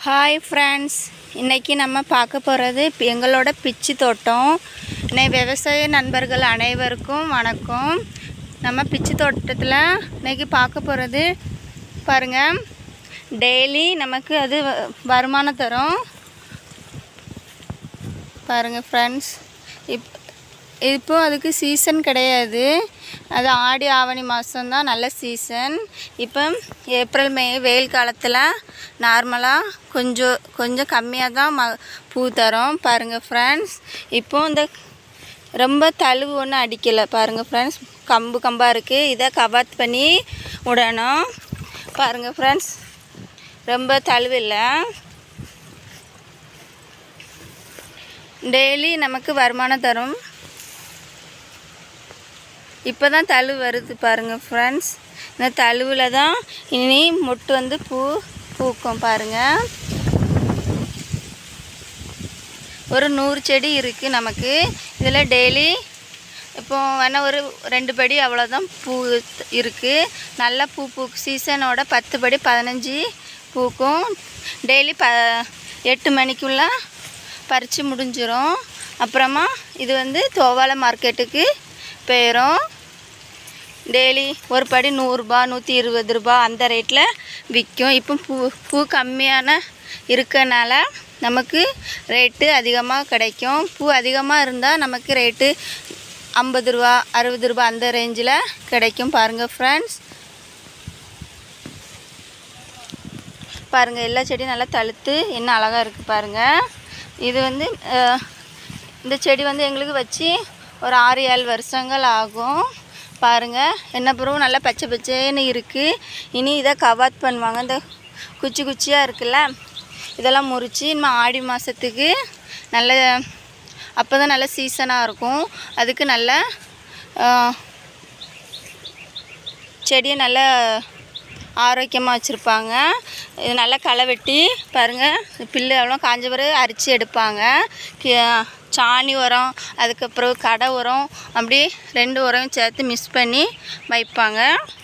hi friends இன்றைக்கி நம்ம பார்க்க போகிறது எங்களோட பிச்சி தோட்டம் இன்னைக்கு விவசாய நண்பர்கள் அனைவருக்கும் வணக்கம் நம்ம பிச்சி தோட்டத்தில் இன்றைக்கி பார்க்க போகிறது பாருங்கள் டெய்லி நமக்கு அது வ- வருமானம் தரும் பாருங்கள் ஃப்ரெண்ட்ஸ் இப் இப்போ அதுக்கு சீசன் கிடையாது அது ஆடி ஆவணி மாதம்தான் நல்ல சீசன் இப்போ ஏப்ரல் மே வெயில் காலத்தில் நார்மலாக கொஞ்சம் கொஞ்சம் கம்மியாக தான் ம பூ தரும் பாருங்கள் ஃப்ரெண்ட்ஸ் இப்போ இந்த ரொம்ப தழுவு ஒன்றும் அடிக்கலை பாருங்கள் ஃப்ரெண்ட்ஸ் கம்பு கம்பாக இருக்குது இதை கவாத் பண்ணி விடணும் பாருங்கள் ஃப்ரெண்ட்ஸ் ரொம்ப தழுவு இல்லை டெய்லி நமக்கு வருமானம் தரும் இப்போ தான் தழுவு வருது பாருங்கள் ஃப்ரெண்ட்ஸ் இந்த தழுவில் தான் இனி மொட்டு வந்து பூ பூக்கும் பாருங்கள் ஒரு நூறு செடி இருக்குது நமக்கு இதில் டெய்லி இப்போ வேணால் ஒரு ரெண்டு படி அவ்வளோதான் பூ இருக்குது நல்லா பூ பூக்கு சீசனோட பத்து படி பதினஞ்சு பூக்கும் டெய்லி ப எட்டு மணிக்குள்ள பறித்து முடிஞ்சிரும் அப்புறமா இது வந்து தோவாள மார்க்கெட்டுக்கு போயிடும் டெய்லி ஒரு படி நூறுரூபா நூற்றி இருபது ரூபா அந்த ரேட்டில் விற்கும் இப்போ பூ பூ கம்மியான இருக்கனால நமக்கு ரேட்டு அதிகமாக கிடைக்கும் பூ அதிகமாக இருந்தால் நமக்கு ரேட்டு ஐம்பது ரூபா அறுபது ரூபா அந்த ரேஞ்சில் கிடைக்கும் பாருங்கள் ஃப்ரெண்ட்ஸ் பாருங்கள் எல்லா செடியும் நல்லா தழுத்து என்ன அழகாக இருக்குது பாருங்கள் இது வந்து அஹ், இந்த செடி வந்து எங்களுக்கு வச்சு ஒரு ஆறு ஏழு வருஷங்கள் ஆகும் பாருங்கள் என்ன பிறகு நல்லா பச்சை பச்சைன்னு இருக்குது இனி இதை கவாத் பண்ணுவாங்க இந்த குச்சி குச்சியாக இருக்குல்ல இதெல்லாம் முறித்து இன்னும் ஆடி மாதத்துக்கு நல்ல அப்போ தான் நல்ல சீசனாக இருக்கும் அதுக்கு நல்ல அஹ், செடியை நல்ல ஆரோக்கியமாக வச்சுருப்பாங்க இது நல்லா களை வெட்டி பாருங்கள் பில்லு எவ்வளோ காஞ்ச பிறகு அரிச்சு எடுப்பாங்க கி- சாணி உரம் அதுக்கப்புறம் கடை உரம் அப்படி ரெண்டு உரம் சேர்த்து மிக்ஸ் பண்ணி வைப்பாங்க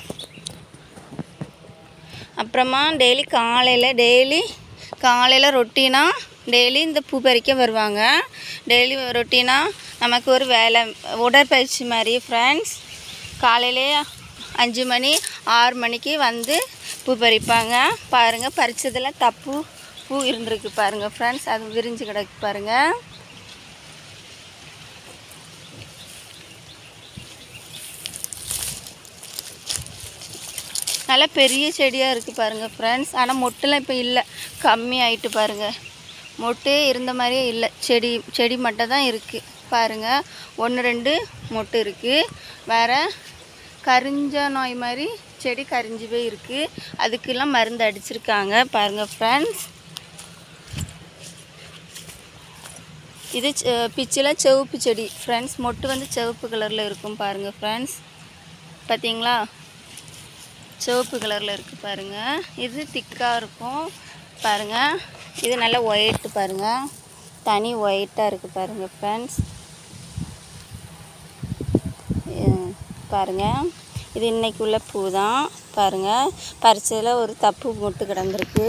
அப்புறமா டெய்லி காலையில் டெய்லி காலையில் ரொட்டீனாக டெய்லி இந்த பூ பறிக்க வருவாங்க டெய்லி ரொட்டீனாக நமக்கு ஒரு வேலை உடற்பயிற்சி மாதிரி ஃப்ரெண்ட்ஸ் காலையிலே அஞ்சு மணி ஆறு மணிக்கு வந்து பூ பறிப்பாங்க பாருங்கள் பறிச்சதில் தப்பு பூ இருந்திருக்கு பாருங்கள் ஃப்ரெண்ட்ஸ் அது விரிஞ்சு கிடக்கு பாருங்கள் நல்லா பெரிய செடியாக இருக்குது பாருங்கள் ஃப்ரெண்ட்ஸ் ஆனால் மொட்டுலாம் இப்போ இல்லை கம்மி ஆயிட்டு பாருங்கள் மொட்டே இருந்த மாதிரியே இல்லை செடி செடி மட்டும் தான் இருக்குது பாருங்கள் ஒன்று ரெண்டு மொட்டு இருக்குது வேறு கரிஞ்ச நோய் மாதிரி செடி கரிஞ்சு போய் இருக்குது அதுக்கெல்லாம் மருந்து அடிச்சிருக்காங்க பாருங்கள் ஃப்ரெண்ட்ஸ் இது செ- பிச்சில் சிவப்பு செடி ஃப்ரெண்ட்ஸ் மொட்டு வந்து சிவப்பு கலரில் இருக்கும் பாருங்கள் ஃப்ரெண்ட்ஸ் பார்த்தீங்களா சிவப்பு கலரில் இருக்குது பாருங்கள் இது திக்காக இருக்கும் பாருங்கள் இது நல்லா ஒயிட்டு பாருங்கள் தனி ஒயிட்டாக இருக்குது பாருங்கள் ஃப்ரெண்ட்ஸ் பாருங்கள் இது இன்னைக்கு உள்ள பூ தான் பாருங்கள் பறிச்சதில் ஒரு தப்பு மொட்டு கிடந்திருக்கு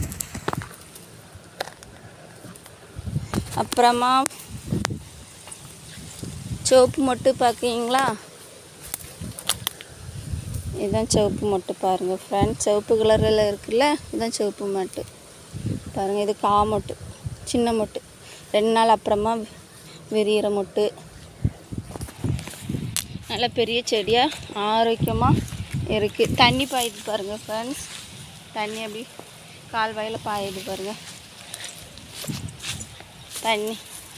அப்புறமா சிவப்பு மொட்டு பார்க்குறீங்களா இதுதான் சிவப்பு மொட்டு பாருங்கள் ஃப்ரெண்ட்ஸ் சிவப்பு கலரில் இருக்குல்ல இதுதான் சிவப்பு மொட்டு பாருங்கள் இது கா மொட்டு சின்ன மொட்டு ரெண்டு நாள் அப்புறமா விரியிற மொட்டு நல்ல பெரிய செடியாக ஆரோக்கியமாக இருக்குது தண்ணி பாயுது பாருங்கள் ஃப்ரெண்ட்ஸ் தண்ணி அப்படி கால்வாயில் பாயுது பாருங்கள் தண்ணி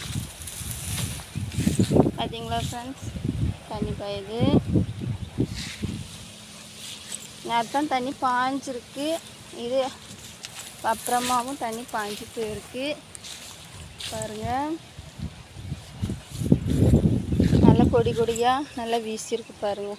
பார்த்தீங்களா ஃப்ரெண்ட்ஸ் தண்ணி பாயுது நேரத்தான் தண்ணி பாஞ்சிருக்கு இது அப்புறமாவும் தண்ணி பாஞ்சு போயிருக்கு பாருங்கள் நல்ல கொடி கொடியாக நல்லா வீசியிருக்கு பாருங்கள்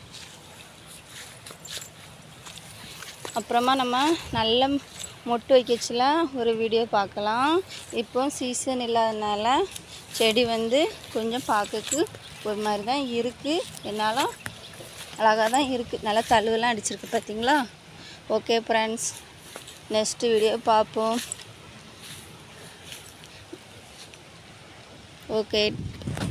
அப்புறமா நம்ம நல்ல மொட்டு வைக்கச்சுல ஒரு வீடியோ பார்க்கலாம் இப்போ சீசன் இல்லாதனால செடி வந்து கொஞ்சம் பார்க்கறதுக்கு ஒரு மாதிரி தான் இருக்குது என்னாலும் அழகாக தான் இருக்குது நல்லா தழுவெல்லாம் அடிச்சிருக்கு பார்த்தீங்களா ஓகே ஃப்ரெண்ட்ஸ் நெக்ஸ்ட் வீடியோ பார்ப்போம் ஓகே